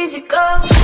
crazy go.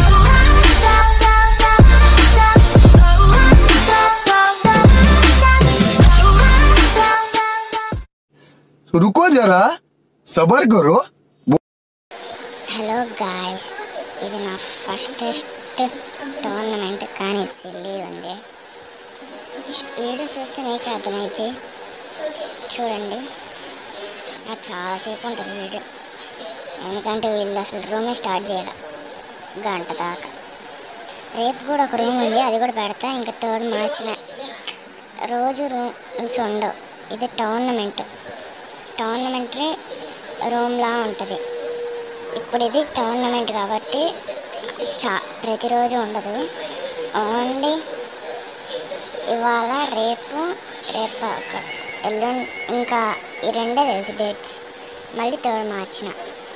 रुको जरा सबर करो హలో గాయస్ ఇది నా ఫస్టెస్ట్ టోర్నమెంట్ కానీ ఇది సిల్లీ ఉంది వీడియో చూస్తే మీకు అర్థమైతే చూడండి అది చాలాసేపు ఉంటుంది వీడియో ఎందుకంటే వీళ్ళు అసలు రూమే స్టార్ట్ చేయడం గంట దాకా రేపు కూడా ఒక రూమ్ ఉంది అది కూడా పెడతా ఇంకా థర్డ్ మార్చిన రోజు రూమ్స్ ఉండవు ఇది టోర్నమెంట్ టోర్నమెంట్ రూమ్లా ఉంటుంది ఇప్పుడు ఇది టోర్నమెంట్ కాబట్టి చా ప్రతిరోజు ఉండదు ఓన్లీ ఇవాళ రేపు రేపు ఒక ఎల్లుండి ఇంకా ఈ రెండే తెలుసు డేట్స్ మళ్ళీ థర్డ్ మార్చిన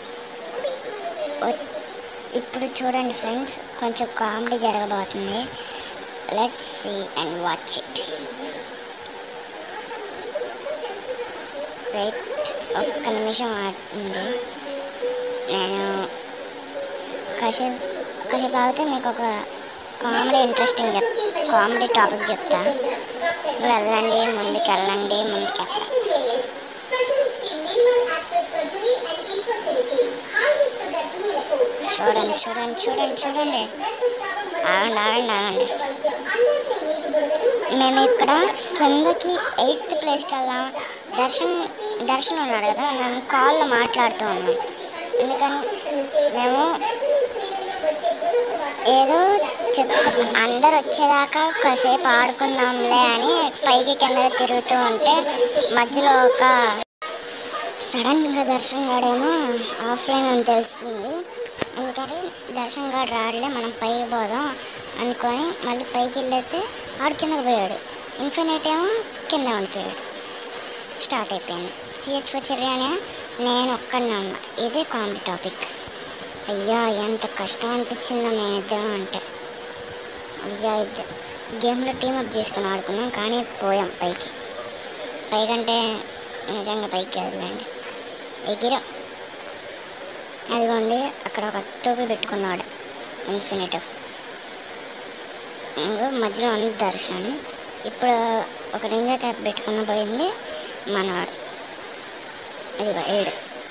వ- ఇప్పుడు చూడండి ఫ్రెండ్స్ కొంచెం కామెడీ జరగబోతుంది let's see and watch it wait ఒక్క నిమిషం ఆడుతుంది నేను కాసేపు కాసేపు ఆగితే మీకు ఒక కామెడీ ఇంట్రెస్టింగ్ చెప్ కామెడీ టాపిక్ చెప్తా వెళ్ళండి ముందుకు వెళ్ళండి ముందుకు వెళ్ళండి చూడండి చూడండి చూడండి చూడండి ఆగండి ఆగండి ఆగండి మేము ఇక్కడ కిందకి ఎయిత్ ప్లేస్కి వెళ్దాం దర్శన్ దర్శన్ ఉన్నాడు కదా మేము కాల్లో మాట్లాడుతూ ఉన్నాం ఎందుకని మేము ఏదో చెప్ అందరు వచ్చేదాకా కాసేపు ఆడుకుందాంలే అని పైకి కింద తిరుగుతూ ఉంటే మధ్యలో ఒక సడన్గా దర్శన్ గాడేమో ఆఫ్లైన్ అని తెలిసింది అందుకని దర్శన్ గాడు రాడలే మనం పైకి పోదాం అనుకొని మళ్ళీ పైకి వెళ్ళైతే ఆడు కిందకి పోయాడు ఇన్ఫినిట్ ఏమో కింద ఉండిపోయాడు స్టార్ట్ అయిపోయింది సిహెచ్ చర్యనే నేను ఒక్కడినే ఉన్నా ఇదే కామెడీ టాపిక్ అయ్యా ఎంత కష్టం అనిపించిందో మేమిద్దరం అంటే అయ్యా ఇద్దరు గేమ్లో టీమప్ చేసుకుని ఆడుకున్నాం కానీ పోయాం పైకి పైకంటే నిజంగా పైకి కదలండి ఎగిరాం అదిగోండి అక్కడ ఒక టోపీ పెట్టుకున్నాడు ఇన్ఫినిట్ ఇంకో మధ్యలో ఉంది దర్శన్ ఇప్పుడు ఒక నింజా క్యాప్ పెట్టుకున్న పోయింది మనవాడు ఇదిగో ఏడు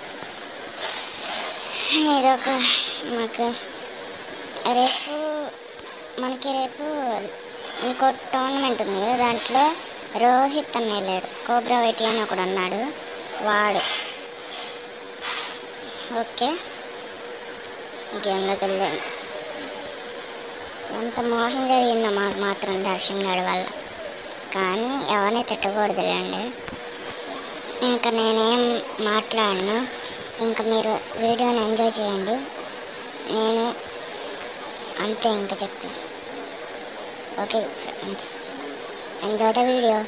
ఇదొక మాకు రేపు మనకి రేపు ఇంకో టోర్నమెంట్ ఉంది కదా దాంట్లో రోహిత్ అన్న వెళ్ళాడు కోబ్రా వైటి అని ఒకడు అన్నాడు వాడు ఓకే గేమ్లోకి వెళ్ళాను ఎంత మోసం జరిగిందో మాకు మాత్రం దర్శన్ గారి వల్ల కానీ ఎవరిని తిట్టకూడదులేండి ఇంకా నేనేం మాట్లాడను ఇంకా మీరు వీడియోని ఎంజాయ్ చేయండి నేను అంతే ఇంకా చెప్పు okay friends enjoy the video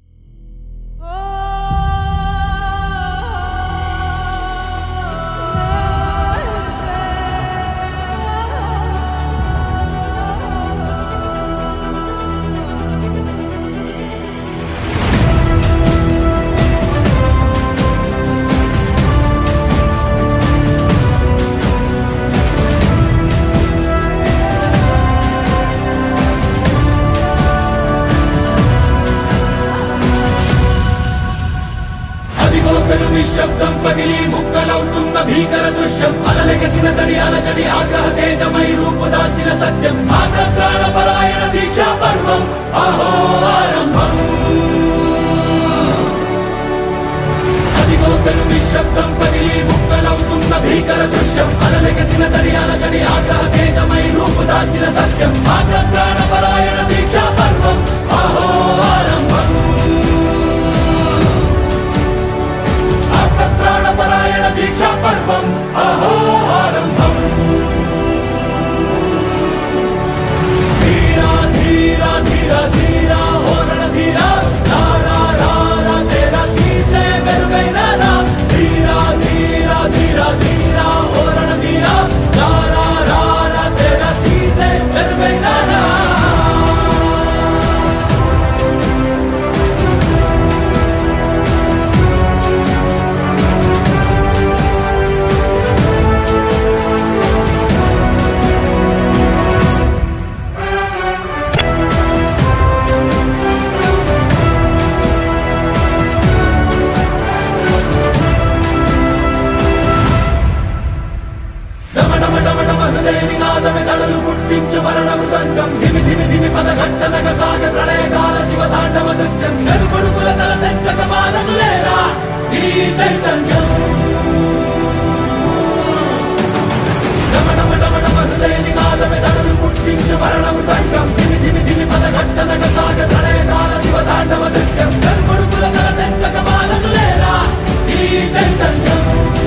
అదిగో పెను నిశ్శబ్దం పగిలి ముక్కలవుతున్న భీకర దృశ్యం అలలెగసిన తడి అలజడి ఆగ్రహ తేజమై రూపు దాల్చిన సత్యం ఆగ్రహ పరాయణ దీక్షా పర్వం అహో ఆరంభం అదిగో పెను నిశ్శబ్దం పగిలి ముక్కలవుతున్న భీకర దృశ్యం అలలెగసిన తడి అలజడి ఆగ్రహ తేజమై రూపు దాల్చిన సత్యం ఆగ్రహ పరాయణ దీక్షా పర్వం అహో ఆరంభం ప్రాణపరాయణ దీక్షా పర్వం అహోహారంభం ధీరా ధీరా ధీరా ధీరా ఓరణ ధీరా రారా రారా తేరా తీసే మెరుగైన రా ధీరా ధీరా ధీరా ధీరా ఓరణ ధీరా రారా రారా తేరా తీసే మెరుగైన రా పుట్టించు మరణ మృదంగం ధిమి ధిమి ధిమి పదఘట్టనగ సాగ ప్రళయకాల శివ తాండవ నృత్యం చెరుకొడుకుల తల తెచ్చక మానదులేరా ఈ చైతన్యం రమణమణమణమ హృదయ నినాదమే తనను పుట్టించు మరణ మృదంగం ధిమి ధిమి ధిమి పదఘట్టనగ సాగ ప్రళయకాల శివ తాండవ నృత్యం చెరుకొడుకుల తల తెచ్చక మానదులేరా ఈ చైతన్యం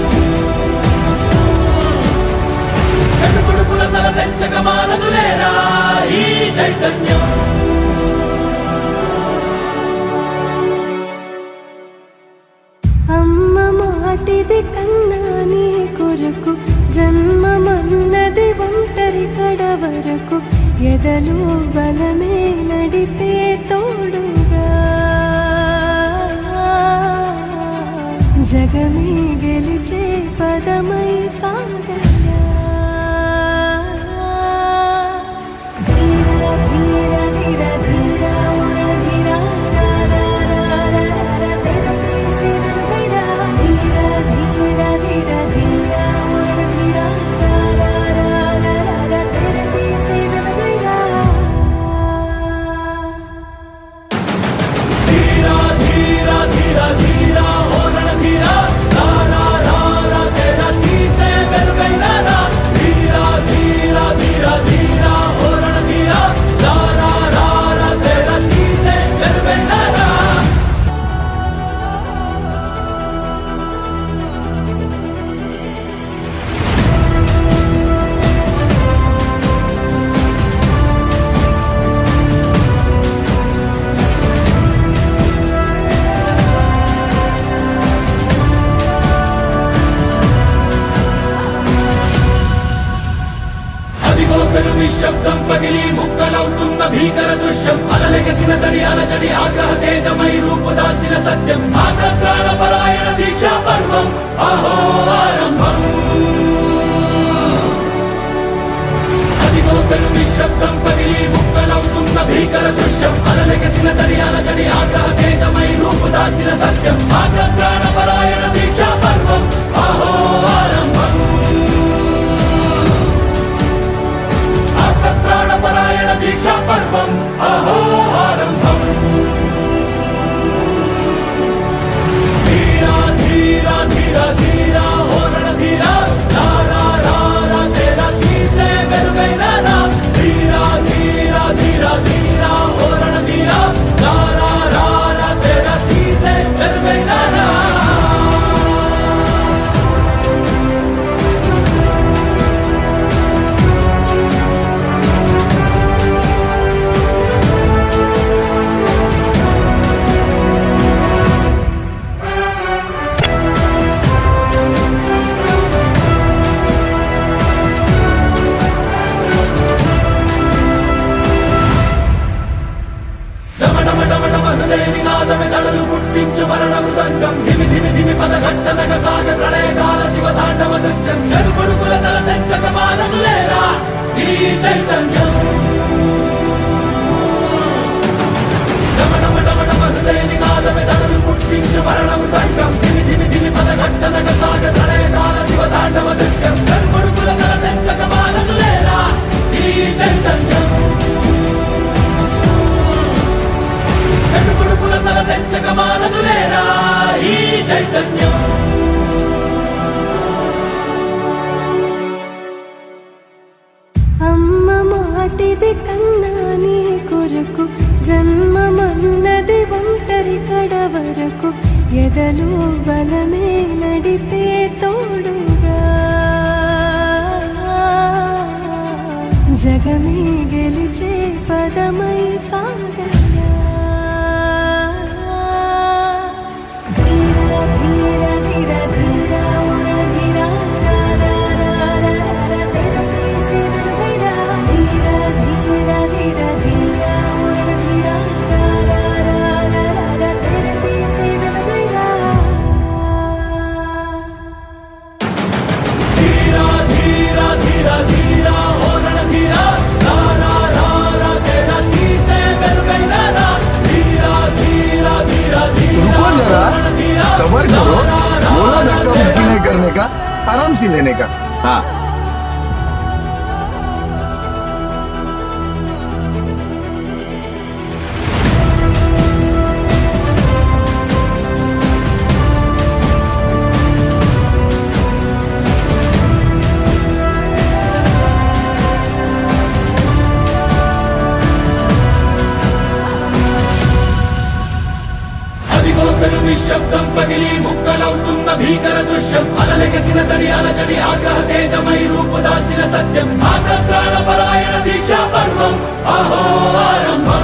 చెడుపుడుకుల తల తెచ్చక మానదులేరా ఈ చైతన్యం అమ్మ మాటిది కన్నా నీ కొరకు జన్మమన్నది ఒంటరి కడ వరకు ఎదలు బలమే నడిపే తోడుగా జగమే గెలిచే పదమై సాగయ్యా ధీర ధీర ధీర ధీర ఉర ధీర రా రా రా రా రా తెర తీసి వెలుగైరా ధీర ధీర ధీర ధీర ఉర ధీర రా రా రా రా రా తెర తీసి వెలుగైరా ధీరా ధీరా ధీరా ధీరా ఓరణ ధీరా రారా రారా తెర తీసే వెలుగైనా రా ధీరా ధీరా ధీరా ధీరా ఓరణ ధీరా రారా రారా తెర తీసే వెలుగైనా రా అదిగో పెను నిశ్శబ్దం పగిలి ముక్కలవుతున్న భీకర దృశ్యం అలలెగసిన తడి అలజడి ఆగ్రహ తేజమై రూపు దాల్చిన సత్యం ఆగ్రత్రాణ పరాయణ దీక్షా పర్వం అహో ఆరంభం అదిగో పెను నిశ్శబ్దం పగిలి ముక్కలవుతున్న భీకర దృశ్యం అలలెగసిన తడి అలజడి ఆగ్రహ తేజమై రూపు దాల్చిన సత్యం ఆగ్రత్రాణ పరాయణ దీక్షా పర్వం అహో ఆరంభం ప్రాణపరాయణ దీక్షా పర్వం అహో ఆరంభం ధీరా ధీరా ధీరా ధీరా ఓరణ ధీరా రారా రారా తేరా తీసే వెలుగైన రా ధీరా ధీరా ధీరా ధీరా ఓరణ ధీరా రారా రారా తేరా తీసే వెలుగైన రా డమడమడమడమ హృదయ నినాదమే దడలు పుట్టించు మరణ మృదంగం ధిమి ధిమి ధిమి పదఘట్టనగ సాగ ప్రళయకాల శివ తాండవ నృత్యం చెడుకొడుకుల తల తెచ్చక మానదులేరా ఈ చైతన్యం డమడమడమడమ హృదయ నినాదమే దడలు పుట్టించు మరణ మృదంగం ధిమి ధిమి ధిమి పదఘట్టనగ సాగ ప్రళయకాల శివ తాండవ నృత్యం చెడుకొడుకుల తల తెచ్చక మానదులేరా ఈ చైతన్యం చెడుపుడుకుల తల తెచ్చక మానదులేరా ఈ చైతన్యం అమ్మ మాటిది కన్నా నీ కొరకు జన్మమన్నది ఒంటరి కడ వరకు ఎదలు బలమే నడిపే తోడుగా జగమే గెలిచే పదమై సాగయ్యా ధీర ధీర ధీర ధీర ఉర ధీర రా రా రా రా రా తెర తీసి వెలుగైరా ధీర ధీర ధీర ధీర ఉర ధీర రా రా రా రా రా తెర తీసి వెలుగైరా ధీరా ధీరా ధీరా ధీరా ఓరణ ధీరా రారా రారా తేరా తీసే వెలుగైన రా ధీరా ధీరా ధీరా ధీరా रुको जरा ఓరణ ధీరా सबर करो बोला धक्का मुक्की नहीं करने का आराम से लेने का हाँ నిశ్శబ్దం పగిలి ముక్కలవుతున్న భీకర దృశ్యం అలలెగసిన తడి అలజడి ఆగ్రహ తేజమై రూపుదాల్చిన సత్యం ఆగ్రత్రాణ పరాయణ దీక్షా పర్వం అహో ఆరంభం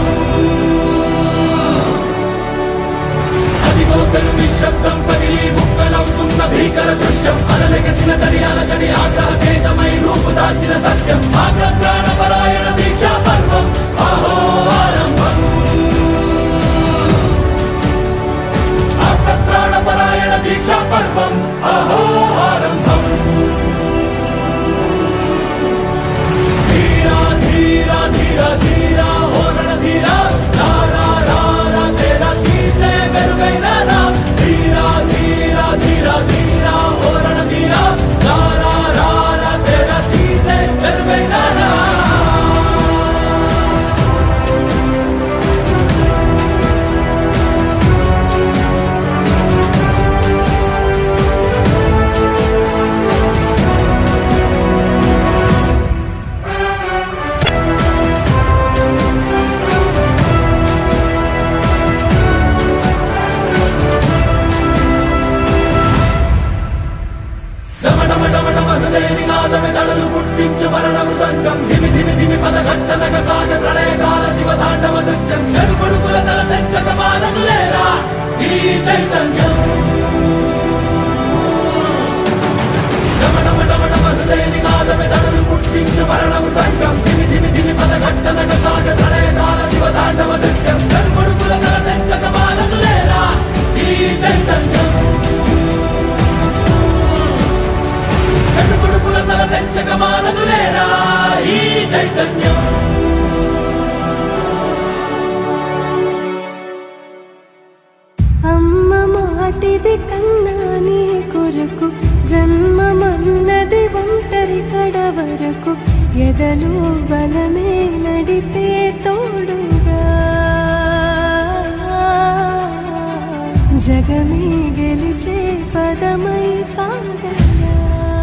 అదిగో పెను నిశ్శబ్దం పగిలి ముక్కలవుతున్న భీకర దృశ్యం అలలెగసిన తడి అలజడి ఆగ్రహ తేజమై రూపుదాల్చిన సత్యం ఆగ్రత్రాణ పరాయణ దీక్షా పర్వం అహో ఆరంభం ఆర్తత్రాణపరాయణ దీక్షా పర్వం అహో ఆరంభం ధీరా ధీరా ధీరా ధీరా ఓరణ ధీరా రారా రారా తేరా తీసే మెరుగైన రా ధీరా ధీరా ధీరా ధీరా ఓరణ ధీరా రారా రారా తేరా తీసే మెరుగైన రా డమడమడమడమ హృదయ నినాదమే దళలు పుట్టించు మరణ మృదంగం ధిమి ధిమి ధిమి పదఘట్టనగ సాగ ప్రళయకాల శివ తాండవ నృత్యం చెడుకొడుకుల తల తెచ్చక మానదులేరా ఈ చైతన్యం డమడమడమడమ హృదయ నినాదమే దళలు పుట్టించు మరణ మృదంగం ధిమి ధిమి ధిమి పదఘట్టనగ సాగ ప్రళయకాల శివ తాండవ నృత్యం చెడుకొడుకుల తల తెచ్చక మానదులేరా ఈ చైతన్యం చెడుకుడుకుల తల తెచ్చక మానదులేరా ఈ చైతన్యం అమ్మ మాటిది కన్నా నీ కొరకు జన్మమన్నది ఒంటరి కడ వరకు ఎదలు బలమే నడిపే తోడుగా జగమే గెలిచే పదమై సాగయ్యా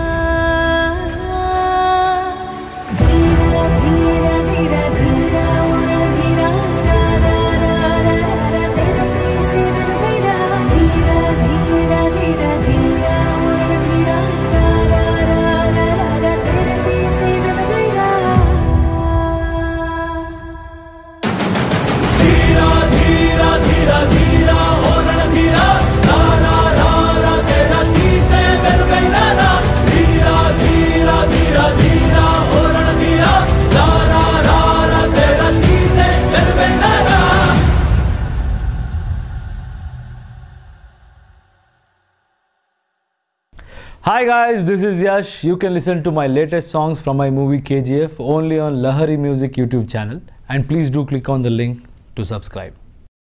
ధీర ధీర ధీర ధీర ఉర ధీర రా రా రా రా రా తెర తీసి వెలుగైరా ధీర ధీర ధీర ధీర ఉర ధీర రా రా రా రా రా తెర తీసి వెలుగైరా ధీరా ధీరా ధీరా ధీరా ఓరణ ధీరా రారా రారా తేరా తీసే వెలుగైన రా ధీరా ధీరా ధీరా ధీరా ఓరణ ధీరా రారా రారా తేరా తీసే వెలుగైన రా Hi guys, this is Yash. You can listen to my latest songs from my movie KGF only on Lahari Music YouTube channel and please do click on the link to subscribe.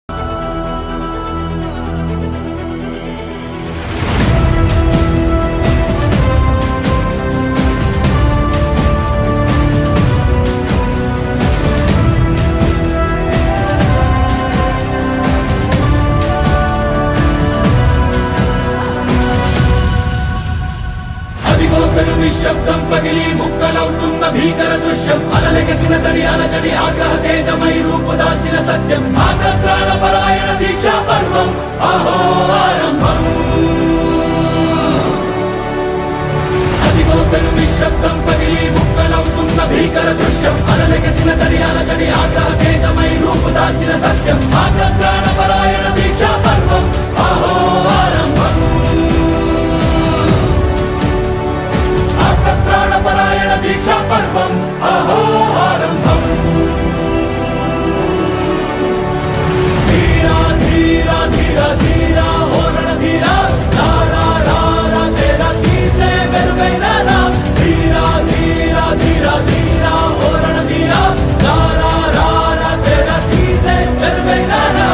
అదిగో పెను నిశ్శబ్దం పగిలి ముక్కలవుతున్న భీకర దృశ్యం అలలెగసిన తడి అలజడి ఆగ్రహ తేజమై రూపుదాల్చిన సత్యం ఆగ్రత్రాణ పరాయణ దీక్షా పర్వం అహో ఆరంభం అదిగో పెను నిశ్శబ్దం పగిలి ముక్కలవుతున్న భీకర దృశ్యం అలలెగసిన తడి అలజడి ఆగ్రహ తేజమై రూపుదాల్చిన సత్యం ఆగ్రత్రాణ పరాయణ దీక్షా పర్వం అహో ఆరంభం ఆర్తత్రాణపరాయణ దీక్షా పర్వం అహో ఆరంభం ధీరా ధీరా ధీరా ధీరా ఓరణ ధీరా రారా రారా తేరా తీసే మెరుగైన రా ధీరా ధీరా ధీరా ధీరా ఓరణ ధీరా రారా రారా తేరా తీసే మెరుగైన రా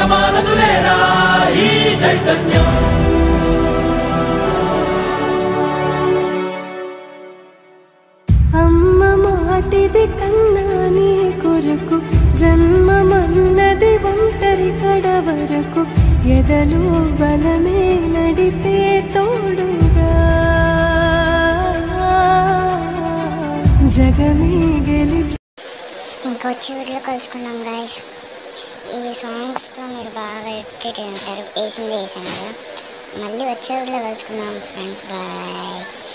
మానదులేరా ఈ చైతన్యం అమ్మ మాటిది కన్నా నీ కొరకు జన్మమన్నది ఒంటరి కడ వరకు ఎదలు బలమే నడిపే తోడుగా జగమే గెలిచి ఇంకొచ్చి వీడియో కలుసుకున్నాం గాయస్ ఈ సాంగ్స్తో మీరు బాగా ఎడిట్ ఉంటారు వేసింది వేసాను కదా మళ్ళీ వచ్చే వీడియో కలుసుకుందాం ఫ్రెండ్స్ బాయ్